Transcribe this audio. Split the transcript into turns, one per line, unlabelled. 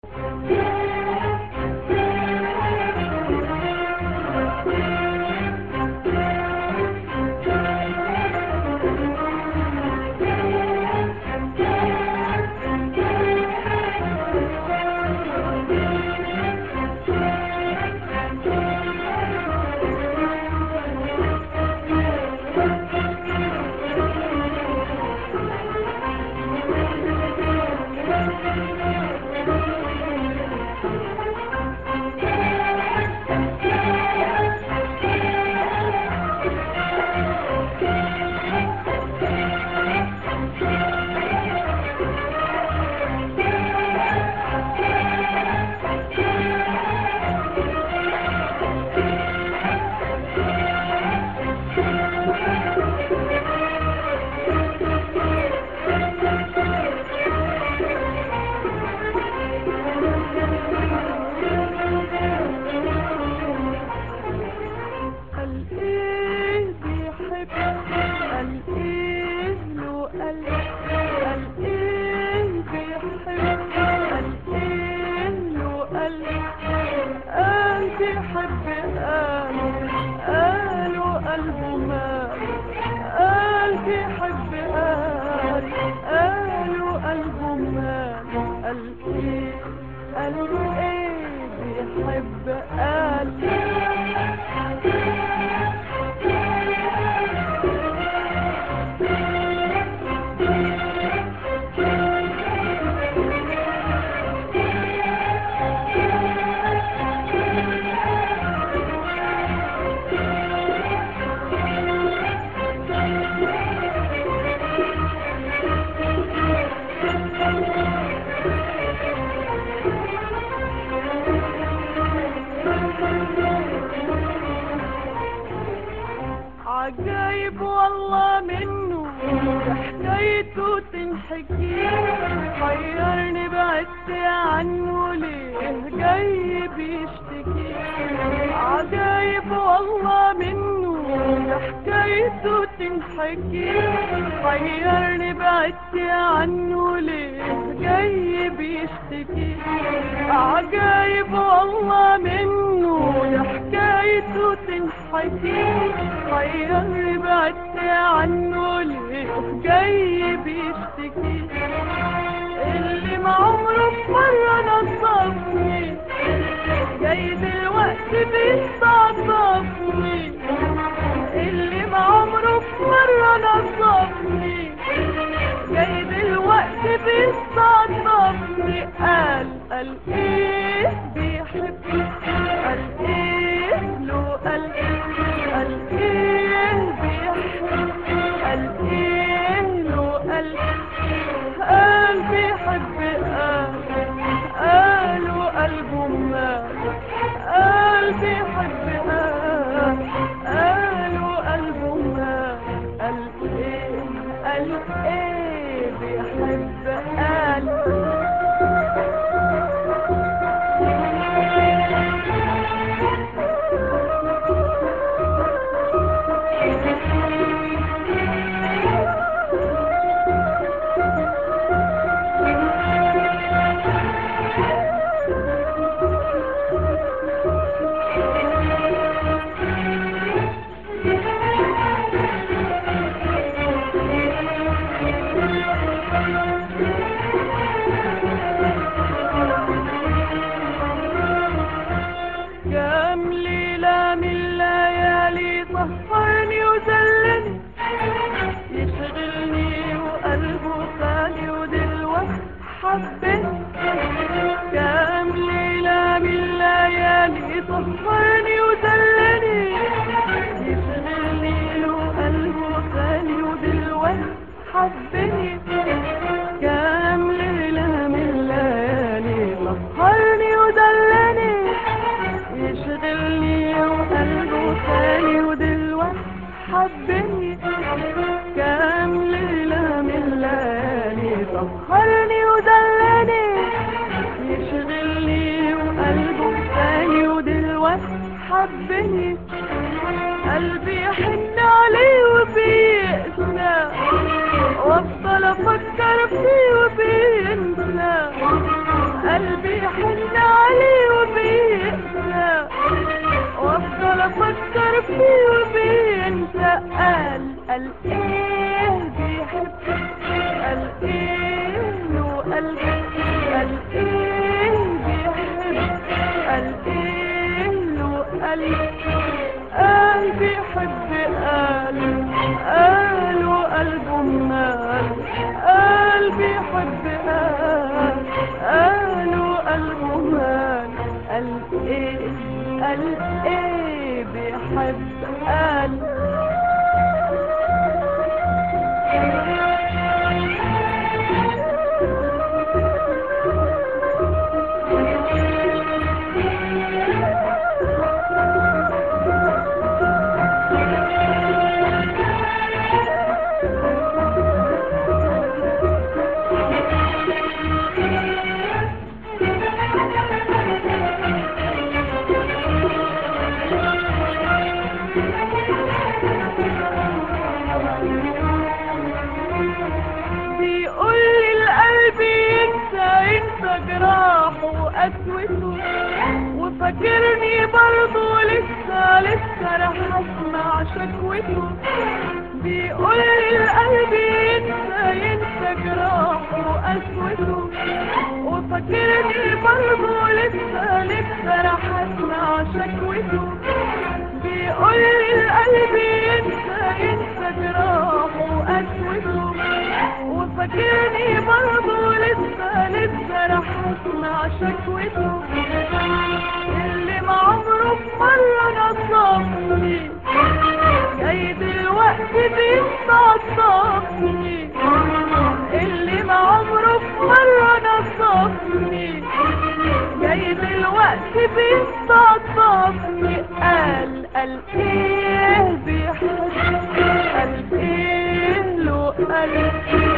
قال ايه بيحب قال ايه له قلب قال ايه بيحب قال ايه له قلب قال بيحب قال قالوا قلبه مال قال بيحب قال قالوا قلبه مال قال ايه قال ايه بيحب قال عجايب والله منه حكايته تنحكي حيرني بعدت عنه ليه جاي بيشتكي عجايب والله منه حكايته تنحكي حيرني بعدت عنه ليه جاي بيشتكي عجايب والله منه حكايته تنحكي حيرني بعدت عنه ليه جاي بيشتكي اللي ما عمره في مرة نصفني جاي دلوقتي بيستعطفني اللي ما عمره في مرة نصفني جاي دلوقتي بيستعطفني قال قال ايه بيحب قال ايه له قال قال ايه بيحب قال ايه له قال قال بيحب قال قالوا قلبه مال قال بيحب قال قالوا قلبه مال قال ايه قال ايه بيحب قال كام ليلة من ليالي سهرني وذلني يشغلني وقلبه خالي ودلوقتي حبني كام ليلة من ليالي سهرني وذلني يشغلني وقلبه خالي ودلوقتي حبني كام ليلة من ليالي سهرني ودلني يشغلني وقلبه خالي ودلوقتي حبني كام ليلة من ليالي سهرني ودلني يشغلني وقلبه خالي ودلوقتي حبني قلبي يحن عليه وبيقسى وافضل افكر فيه وبينسى قلبي بيحن عليه وبيقسى وافضل افكر فيه وبينسى قال قال ايه بيحب قال ايه له قلب قال ايه بيحب قال ايه له قلب قال بيحب قال قال وقلبه مال قال بيحب قال قال وقلبه مال قال ايه قال ايه بيحب قال بيقول لي القلب ينسى ينسى جراحه وقسوته وفاكرني برضه لسه لسه رح اسمع شكوته بيقول لي القلب ينسى ينسى جراحه وقسوته وفاكرني برضه لسه لسه رح اسمع شكوته بيقول لي القلب ينسى ينسى جراحه وقسوته وفاكرني برضه لسه لسه رح اسمع شكوته اللي ما عمره في مرة نصفني جاي دلوقتي بيستعطفني اللي ما عمره في مرة نصفني جاي دلوقتي بيستعطفني قال قال ايه بيحب قال ايه له قلب